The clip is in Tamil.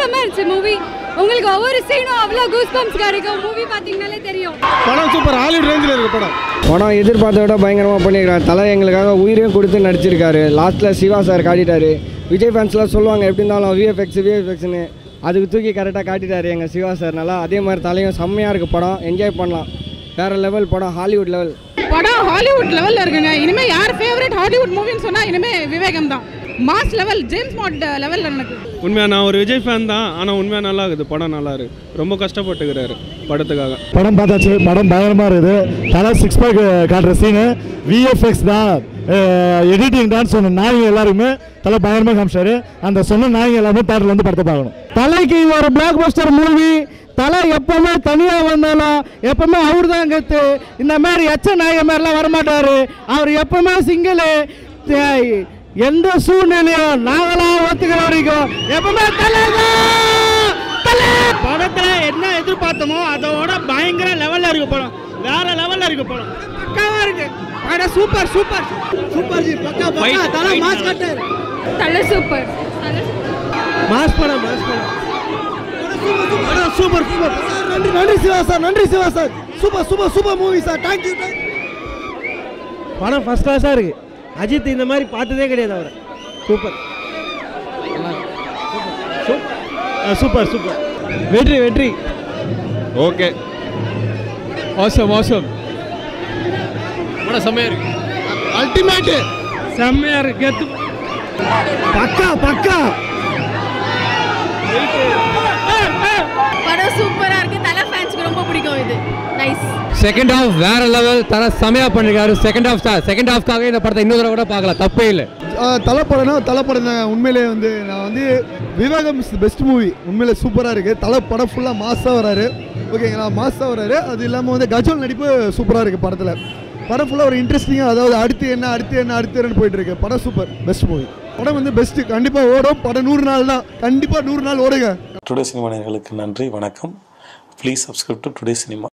செம்ம இருந்துச்சு மூவி உங்களுக்கு ஒவ்வொரு சீனும் அவ்வளோ கூஸ் பம்ப்ஸ் கிடைக்கும் மூவி பார்த்தீங்கனாலே தெரியும் படம் சூப்பர் ஹாலிவுட் ரேஞ்சில் இருக்கு படம் படம் எதிர்பார்த்த விட பயங்கரமாக பண்ணியிருக்காரு தலை எங்களுக்காக உயிரையும் கொடுத்து நடிச்சிருக்காரு லாஸ்ட்டில் சிவா சார் காட்டிட்டாரு விஜய் ஃபேன்ஸ்லாம் சொல்லுவாங்க எப்படி இருந்தாலும் விஎஃப்எக்ஸ் விஎஃப்எக்ஸ்னு அதுக்கு தூக்கி கரெக்டாக காட்டிட்டாரு எங்கள் சிவா சார் நல்லா அதே மாதிரி தலையும் செம்மையாக இருக்குது படம் என்ஜாய் பண்ணலாம் வேறு லெவல் படம் ஹாலிவுட் லெவல் படம் ஹாலிவுட் லெவலில் இருக்குங்க இனிமே யார் ஃபேவரட் ஹாலிவுட் மூவின்னு சொன்னால் இனிமே விவேகம் தான் மாஸ் லெவல் ஜேம்ஸ் பாண்ட் லெவலில் எனக்கு உண்மையாக நான் ஒரு விஜய் ஃபேன் தான் ஆனால் உண்மையாக நல்லா இருக்குது படம் நல்லா இருக்கு ரொம்ப கஷ்டப்பட்டுக்கிறாரு படத்துக்காக படம் பார்த்தாச்சு படம் பயங்கரமாக இருக்குது தலை சிக்ஸ் பேக் காட்டுற சீனு விஎஃப்எக்ஸ் தான் எடிட்டிங் தான் சொன்ன நாயங்க எல்லாருமே தலை பயங்கரமாக காமிச்சாரு அந்த சொன்ன நாயங்க எல்லாமே தேட்டரில் வந்து படத்தை பார்க்கணும் தலைக்கு ஒரு பிளாக் பஸ்டர் மூவி தலை எப்பவுமே தனியாக வந்தாலும் எப்பவுமே அவர் தான் கத்து இந்த மாதிரி எச்ச நாயக மாதிரிலாம் வரமாட்டாரு அவர் எப்பவுமே சிங்கிள் எந்த சூழ்நிலையும் நாங்களாம் ஒத்துக்கிற வரைக்கும் எப்பவுமே தலை தலை படத்துல என்ன எதிர்பார்த்தோமோ அதோட பயங்கர லெவல்ல இருக்கு படம் வேற லெவல்ல இருக்கு படம் பக்காவா இருக்கு படம் சூப்பர் சூப்பர் சூப்பர் ஜி பக்கா பக்கா தல மாஸ் கட்டு தலை சூப்பர் தலை மாஸ் படம் மாஸ் படம் படம் சூப்பர் சூப்பர் நன்றி நன்றி சிவா சார் நன்றி Siva sir super super super movie sir thank you படம் ஃபர்ஸ்ட் கிளாஸாக இருக்கு அஜித் இந்த மாதிரி பார்த்ததே கிடையாது அவரை சூப்பர் சூப்பர் சூப்பர் வெற்றி வெற்றி ஓகே ஆசம் ஆசம் படம் செம்மையாக இருக்கு அல்டிமேட் செம்மையா இருக்கு கெத்து பக்கா பக்கா படம் சூப்பராக இருக்கு தலை ஃபேன்ஸ்க்கு ரொம்ப பிடிக்கும் இது நைஸ் செகண்ட் ஹாஃப் வேற லெவல் தர செமையா பண்ணிருக்காரு செகண்ட் ஹாஃப் தான் செகண்ட் ஹாஃப்காக இந்த படத்தை இன்னொரு தடவை கூட பார்க்கலாம் தப்பே இல்லை தலைப்படம்னா தலைப்படம் தான் உண்மையிலே வந்து நான் வந்து விவேகம் இஸ் பெஸ்ட் மூவி உண்மையிலே சூப்பராக இருக்குது தலை படம் ஃபுல்லாக மாஸாக வராரு ஓகேங்களா மாஸாக வராரு அது இல்லாமல் வந்து கஜோல் நடிப்பு சூப்பராக இருக்குது படத்தில் படம் ஃபுல்லாக ஒரு இன்ட்ரெஸ்டிங்காக அதாவது அடுத்து என்ன அடுத்து என்ன அடுத்து என்னன்னு போயிட்டு இருக்கு படம் சூப்பர் பெஸ்ட் மூவி படம் வந்து பெஸ்ட்டு கண்டிப்பாக ஓடும் படம் நூறு நாள் தான் கண்டிப்பாக நூறு நாள் ஓடுங்க டுடே சினிமா நேயர்களுக்கு நன்றி வணக்கம் please subscribe to today cinema